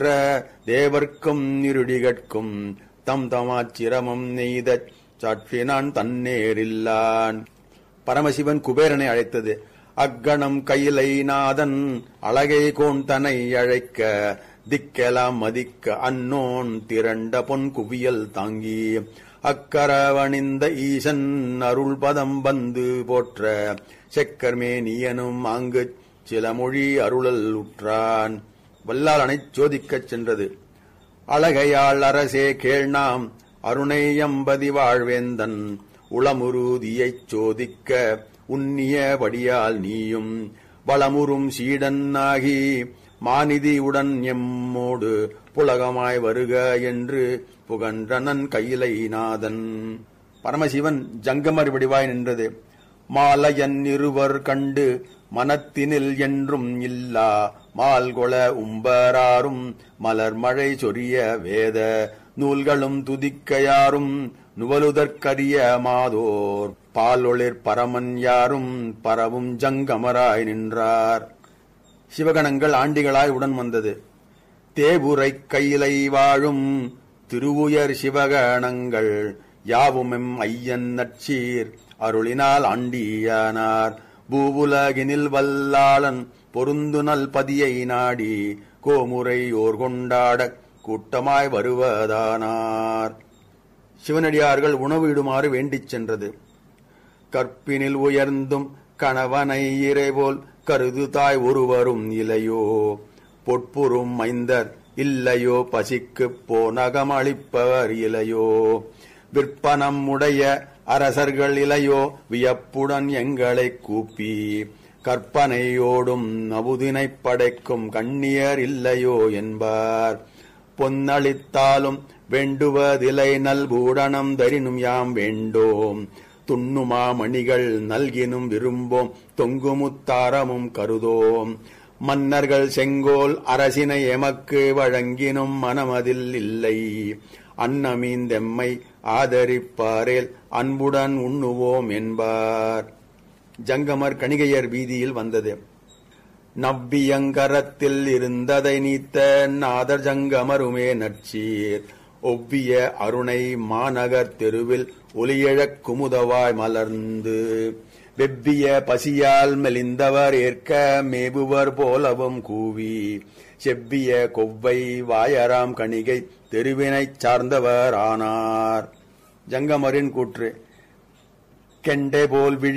தேவர்க்கும் இருடிகட்கும் தம் தமாச்சிரமம் நெய்த சற்றினான் தன்னேரில்லான் பரமசிவன் குபேரனை அழைத்தது அக்கணம் கையிலை நாதன் அழகை கோந்தனை அழைக்க திக்கெலாம் மதிக்க அன்னோன் திரண்ட பொன் குவியல் தாங்கி அக்கரவணிந்த ஈசன் அருள் பதம் வந்து போற்ற செக்கர்மேனியனும் அங்கு சில மொழி அருளல் உற்றான் வல்லாளனைச் சோதிக்கச் சென்றது அழகையாள் அரசே கேள்நாம் அருணை எம்பதி வாழ்வேந்தன் உளமுருதியைச் சோதிக்க உன்னியபடியால் நீயும் வளமுறும் சீடன் ஆகி மாநிதியுடன் எம்மோடு புலகமாய் வருக என்று புகன்றனன் கையிலை நாதன் பரமசிவன் ஜங்கமர் வடிவாய் நின்றது மாலையன் இருவர் கண்டு மனத்தினில் என்றும் இல்லா மால்கொள உம்பராரும் மலர் மழை சொரிய வேத நூல்களும் துதிக்கையாரும் நுவலுதற்கரிய மாதோர் பாலொளிர் பரமன் யாரும் பரவும் ஜங்கமராய் நின்றார் சிவகணங்கள் ஆண்டிகளாய் உடன் வந்தது தேபுரை கையிலை வாழும் திருவுயர் சிவகணங்கள் யாவுமெம் ஐயன் நற்சீர் அருளினால் ஆண்டியானார் பூவுலகினில் வல்லாளன் பொருந்துனல் பதியை நாடி கோமுறை ஓர் கொண்டாடக் கூட்டமாய் வருவதானார் சிவனடியார்கள் உணவு இடுமாறு வேண்டிச் சென்றது கற்பினில் உயர்ந்தும் கணவனை இறைபோல் கருது தாய் ஒருவரும் இலையோ பொற்புறும் மைந்தர் இல்லையோ பசிக்குப் போனகம் அளிப்பவர் இலையோ விற்பனம் உடைய அரசர்கள் இலையோ வியப்புடன் எங்களைக் கூப்பி கற்பனையோடும் நபுதினைப் படைக்கும் கண்ணியர் இல்லையோ என்பார் பொன்னளித்தாலும் வேண்டுவதிலை நல்பூடனம் தரினும் யாம் வேண்டோம் துண்ணுமா மணிகள் நல்கினும் விரும்போம் தொங்குமுத்தாரமும் கருதோம் மன்னர்கள் செங்கோல் அரசினை எமக்கு வழங்கினும் மனமதில் இல்லை அன்னமீந்தெம்மை ஆதரிப்பாரேல் அன்புடன் உண்ணுவோம் என்பார் ஜங்கமர் கணிகையர் வீதியில் வந்தது நவ்வியங்கரத்தில் இருந்ததை நீத்த நாதர் ஜங்கமருமே நற்சீர் ஒவ்விய அருணை மாநகர் தெருவில் ஒலியழக் குமுதவாய் மலர்ந்து வெவ்விய பசியால் மெலிந்தவர் ஏற்க மேபுவர் போலவும் கூவி செவ்விய கொவ்வை வாயராம் கணிகை தெருவினைச் சார்ந்தவர் ஆனார் ஜங்கமரின் கூற்று கெண்டை போல் விழி